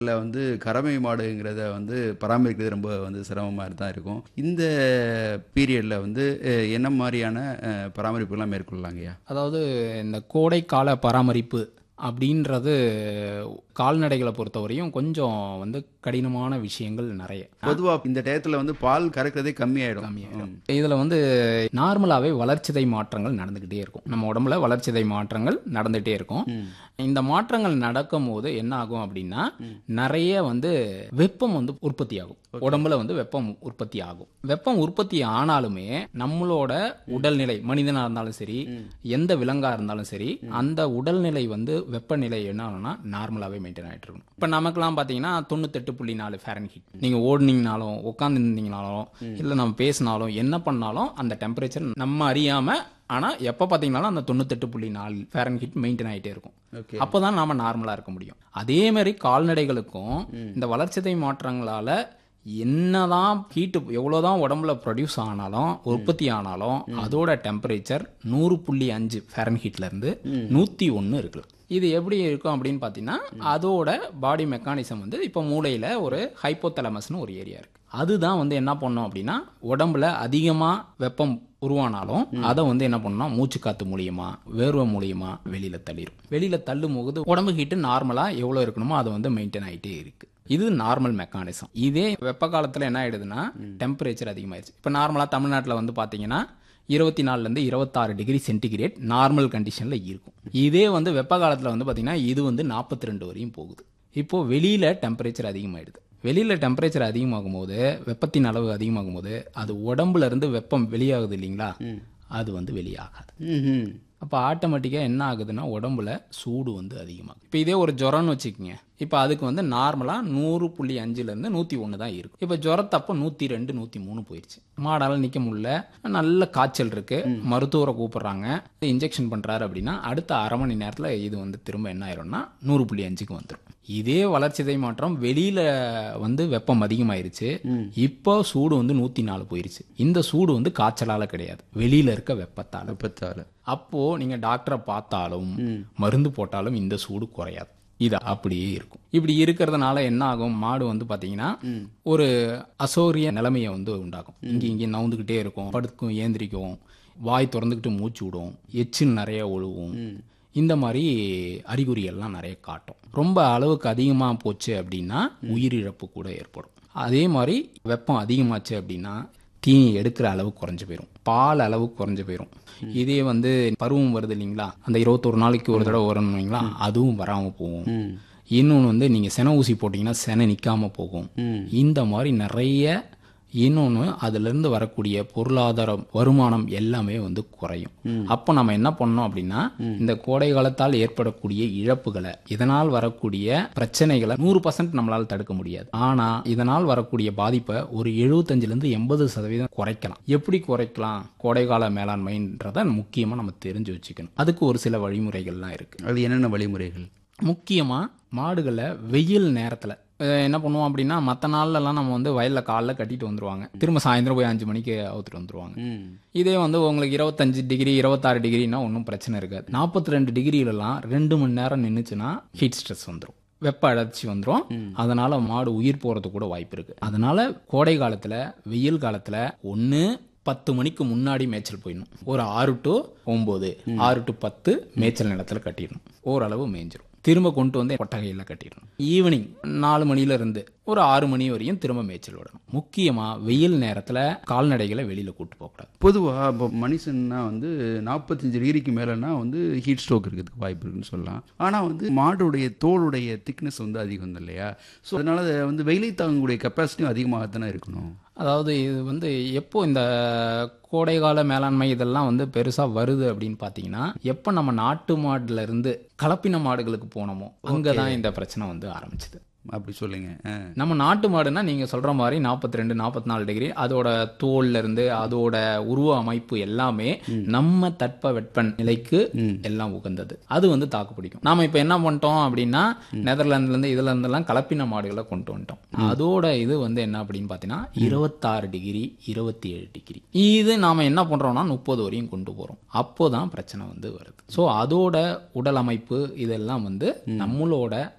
இல்லை வந்து கறவை மாடுங்கிறத வந்து பராமரிக்கிறது ரொம்ப வந்து சிரமமாக தான் இருக்கும் இந்த பீரியடில் வந்து அஹ், என்ன மாதிரியான அஹ், பராமரிப்புகள்லாம் மேற்கொள்ளலாங்கய்யா அதாவது இந்த கோடைக்கால பராமரிப்பு அப்படின்றது கால்நடைகளை பொறுத்தவரையும் கொஞ்சம் வந்து கடினமான விஷயங்கள் நிறைய பொதுவாக இந்த டயத்தில் வந்து பால் கறக்கிறதே கம்மியாயிடும் கம்மியாயிடும் இதில் வந்து நார்மலாகவே வளர்ச்சிதை மாற்றங்கள் நடந்துக்கிட்டே இருக்கும் நம்ம உடம்புல வளர்ச்சிதை மாற்றங்கள் நடந்துகிட்டே இருக்கும் இந்த மாற்றங்கள் நடக்கும் போது என்ன ஆகும் அப்படின்னா நிறைய வந்து வெப்பம் வந்து உற்பத்தி ஆகும் உடம்புல வந்து வெப்பம் உற்பத்தி ஆகும் வெப்பம் உற்பத்தி ஆனாலுமே நம்மளோட உடல்நிலை மனிதனா இருந்தாலும் சரி எந்த விலங்கா இருந்தாலும் சரி அந்த உடல்நிலை வந்து வெப்பநிலை என்ன ஆகும்னா நார்மலாகவே மெயின்டைன் ஆகிட்டு இருக்கும் இப்போ நமக்குலாம் பார்த்தீங்கன்னா தொண்ணூத்தெட்டு புள்ளி நாலு ஃபேரன்ஹீட் நீங்கள் ஓடுனீங்கனாலும் உட்காந்துருந்தீங்கனாலும் இல்லை நம்ம பேசினாலும் என்ன பண்ணாலும் அந்த டெம்பரேச்சர் நம்ம அறியாமல் ஆனால் எப்போ பார்த்தீங்கனாலும் அந்த தொண்ணூத்தெட்டு புள்ளி நாலு ஃபேரன்ஹீட் மெயின்டைன் ஆகிட்டே இருக்கும் ஓகே அப்பதான் நாம நார்மலா இருக்க முடியும் அதே மாதிரி கால்நடைகளுக்கும் இந்த வளர்ச்சிதை மாற்றங்களால என்னதான் ஹீட்டு எவ்வளோதான் உடம்புல ப்ரொடியூஸ் ஆனாலும் உற்பத்தி ஆனாலும் அதோட டெம்பரேச்சர் நூறு புள்ளி அஞ்சு ஃபேரன்ஹீட்ல இருந்து நூற்றி ஒன்று இருக்கு இது எப்படி இருக்கும் அப்படின்னு பார்த்தீங்கன்னா அதோட பாடி மெக்கானிசம் வந்து இப்போ மூளையில் ஒரு ஹைப்போதலமஸ்னு ஒரு ஏரியா இருக்கு அதுதான் வந்து என்ன பண்ணோம் அப்படின்னா உடம்புல அதிகமாக வெப்பம் உருவானாலும் அதை வந்து என்ன பண்ணணும் மூச்சு காத்து மூலியமா வேர்வை மூலியமா வெளியில தள்ளிடும் வெளியில தள்ளும் போது உடம்பு ஹீட்டு நார்மலா எவ்வளவு இருக்கணுமோ அது வந்து மெயின்டைன் ஆயிட்டே இருக்கு இது நார்மல் மெக்கானிசம் இதே வெப்ப காலத்துல என்ன ஆயிடுதுன்னா டெம்பரேச்சர் அதிகமாயிருச்சு இப்போ நார்மலா தமிழ்நாட்டில் வந்து பாத்தீங்கன்னா இருபத்தி நாலுலேருந்து இருபத்தாறு டிகிரி சென்டிகிரேட் நார்மல் கண்டிஷனில் இருக்கும் இதே வந்து வெப்ப காலத்தில் வந்து பார்த்தீங்கன்னா இது வந்து நாற்பத்தி ரெண்டு வரையும் போகுது இப்போ வெளியில டெம்பரேச்சர் அதிகமாயிடுது வெளியில டெம்பரேச்சர் அதிகமாகும் போது வெப்பத்தின் அளவு அதிகமாகும் போது அது உடம்புல இருந்து வெப்பம் வெளியாகுது இல்லைங்களா அது வந்து வெளியாகாது ம் அப்போ ஆட்டோமேட்டிக்காக என்ன ஆகுதுன்னா உடம்புல சூடு வந்து அதிகமாகும் இப்போ இதே ஒரு ஜுரம்னு வச்சுக்கோங்க இப்போ அதுக்கு வந்து நார்மலாக நூறு புள்ளி அஞ்சுலேருந்து நூற்றி ஒன்று தான் இருக்கும் இப்போ ஜுரத்தப்போ நூற்றி ரெண்டு நூற்றி மூணு போயிடுச்சு மாடால் நிற்க முடியல நல்ல காய்ச்சல் இருக்கு மருத்துவரை கூப்பிடுறாங்க இன்ஜெக்ஷன் பண்ணுறாரு அப்படின்னா அடுத்த அரை மணி நேரத்தில் இது வந்து திரும்ப என்ன ஆயிரும்னா நூறு புள்ளி அஞ்சுக்கு வந்துடும் இதே வளர்ச்சிதை மாற்றம் வெளியில வந்து வெப்பம் அதிகமாயிருச்சு இப்போ சூடு வந்து நூற்றி நாலு போயிருச்சு இந்த சூடு வந்து காய்ச்சலால கிடையாது வெளியில இருக்க வெப்பத்தால வெப்பத்தால் அப்போ நீங்க டாக்டரை பார்த்தாலும் மருந்து போட்டாலும் இந்த சூடு குறையாது இது அப்படியே இருக்கும் இப்படி இருக்கிறதுனால என்ன ஆகும் மாடு வந்து பாத்தீங்கன்னா ஒரு அசௌரிய நிலைமையை வந்து உண்டாகும் இங்க இங்க நவுந்துக்கிட்டே இருக்கும் படுக்கும் ஏந்திரிக்கும் வாய் திறந்துக்கிட்டு மூச்சு விடும் எச்சில் நிறைய ஒழுவும் இந்த மாதிரி அறிகுறிகள்லாம் நிறைய காட்டும் ரொம்ப அளவுக்கு அதிகமாக போச்சு அப்படின்னா உயிரிழப்பு கூட ஏற்படும் அதே மாதிரி வெப்பம் அதிகமாச்சு அப்படின்னா தீனி எடுக்கிற அளவு குறைஞ்சு போயிடும் பால் அளவு குறைஞ்சு போயிடும் இதே வந்து பருவம் வருது இல்லைங்களா அந்த இருபத்தொரு நாளைக்கு ஒரு தடவை வரணும் இல்லைங்களா அதுவும் வராமல் போகும் இன்னொன்று வந்து நீங்கள் சென ஊசி போட்டிங்கன்னா செனை நிற்காம போகும் இந்த மாதிரி நிறைய இன்னொன்று அதுலேருந்து வரக்கூடிய பொருளாதார வருமானம் எல்லாமே வந்து குறையும் அப்போ நம்ம என்ன பண்ணோம் அப்படின்னா இந்த கோடை காலத்தால் ஏற்படக்கூடிய இழப்புகளை இதனால் வரக்கூடிய பிரச்சனைகளை நூறு பர்சன்ட் நம்மளால் தடுக்க முடியாது ஆனால் இதனால் வரக்கூடிய பாதிப்பை ஒரு எழுபத்தஞ்சிலேருந்து எண்பது சதவீதம் குறைக்கலாம் எப்படி குறைக்கலாம் கோடைகால மேலாண்மைன்றதை முக்கியமாக நம்ம தெரிஞ்சு வச்சுக்கணும் அதுக்கு ஒரு சில வழிமுறைகள்லாம் இருக்குது அது என்னென்ன வழிமுறைகள் முக்கியமாக மாடுகளை வெயில் நேரத்தில் என்ன பண்ணுவோம் அப்படின்னா மற்ற நாள்லலாம் நம்ம வந்து வயலில் காலைல கட்டிட்டு வந்துருவாங்க திரும்ப சாயந்தரம் போய் அஞ்சு மணிக்கு அவுத்துட்டு வந்துருவாங்க ம் இதே வந்து உங்களுக்கு இருபத்தஞ்சு டிகிரி இருபத்தாறு டிகிரினா ஒன்றும் பிரச்சனை இருக்காது நாற்பத்தி ரெண்டு டிகிரிலலாம் ரெண்டு மணி நேரம் நின்றுச்சுன்னா ஹீட் ஸ்ட்ரெஸ் வந்துடும் வெப்ப அழற்சி வந்துடும் அதனால மாடு உயிர் போறது கூட வாய்ப்பு இருக்கு அதனால கோடை காலத்துல வெயில் காலத்துல ஒன்று பத்து மணிக்கு முன்னாடி மேய்ச்சல் போயிடணும் ஒரு ஆறு டு ஒம்பது ஆறு டு பத்து மேய்ச்சல் நிலத்துல கட்டிடணும் ஓரளவு மேய்ஞ்சிரும் திரும்ப கொண்டு வந்து கொட்டகையில் கட்டிடணும் ஈவினிங் நாலு மணில இருந்து ஒரு ஆறு மணி வரையும் திரும்ப மேய்ச்சல் விடணும் முக்கியமா வெயில் நேரத்துல கால்நடைகளை வெளியில கூட்டு போகக்கூடாது பொதுவாக இப்போ மனுஷன்னா வந்து நாற்பத்தஞ்சு டிகிரிக்கு மேலேனா வந்து ஹீட் ஸ்ட்ரோக் இருக்கிறதுக்கு வாய்ப்பு இருக்குன்னு சொல்லலாம் ஆனால் வந்து மாடுடைய தோலுடைய திக்னஸ் வந்து அதிகம் தான் இல்லையா ஸோ அதனால அது வந்து வெயிலை தாங்கக்கூடிய கெப்பாசிட்டியும் அதிகமாக தானே இருக்கணும் அதாவது இது வந்து எப்போ இந்த கோடைகால மேலாண்மை இதெல்லாம் வந்து பெருசாக வருது அப்படின்னு பார்த்தீங்கன்னா எப்போ நம்ம நாட்டு மாடுல இருந்து கலப்பின மாடுகளுக்கு போனோமோ அங்கே தான் இந்த பிரச்சனை வந்து ஆரம்பிச்சது அப்படி சொல்லுங்க ஆ. நம்ம நாட்டு மாடுனா நீங்க சொல்ற மாதிரி நாற்பத்தி ரெண்டு நாற்பத்தி நாலு டிகிரி அதோட தோல்ல இருந்து அதோட உருவ அமைப்பு எல்லாமே நம்ம தட்ப வெப்பன் நிலைக்கு எல்லாம் உகந்தது அது வந்து தாக்கு பிடிக்கும் நாம இப்ப என்ன பண்ணிட்டோம் அப்படின்னா நெதர்லாந்துல இருந்து இதுல இருந்தெல்லாம் கலப்பின மாடுகளை கொண்டு வந்துட்டோம் அதோட இது வந்து என்ன அப்படின்னு பாத்தீங்கன்னா இருபத்தாறு டிகிரி இருபத்தி ஏழு டிகிரி இது நாம என்ன பண்றோம்னா முப்பது வரையும் கொண்டு போறோம் அப்போதான் பிரச்சனை வந்து வருது ஸோ அதோட உடல் அமைப்பு இதெல்லாம் வந்து நம்மளோட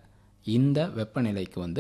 இந்த வெப்பநிலைக்கு வந்து